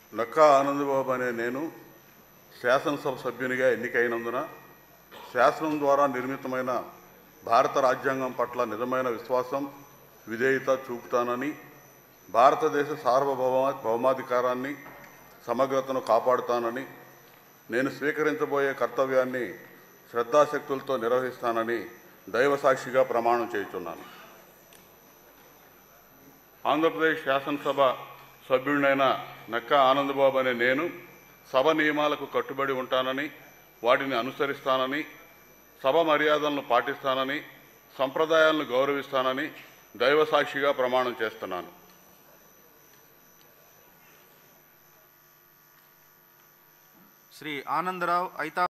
నక్కా ఆనందబాబు అనే నేను శాసనసభ సభ్యునిగా ఎన్నికైనందున శాసనం ద్వారా నిర్మితమైన భారత రాజ్యాంగం పట్ల నిజమైన విశ్వాసం విధేయత చూపుతానని భారతదేశ సార్వభౌమ భౌమాధికారాన్ని సమగ్రతను కాపాడుతానని నేను స్వీకరించబోయే కర్తవ్యాన్ని శ్రద్ధాశక్తులతో నిర్వహిస్తానని దైవసాక్షిగా ప్రమాణం చేయుచున్నాను ఆంధ్రప్రదేశ్ శాసనసభ సభ్యుడినైన నక్కా ఆనందబాబు అనే నేను సభ నియమాలకు కట్టుబడి ఉంటానని వాటిని అనుసరిస్తానని సభ మర్యాదలను పాటిస్తానని సంప్రదాయాలను గౌరవిస్తానని దైవసాక్షిగా ప్రమాణం చేస్తున్నాను శ్రీ ఆనందరావు ఐతా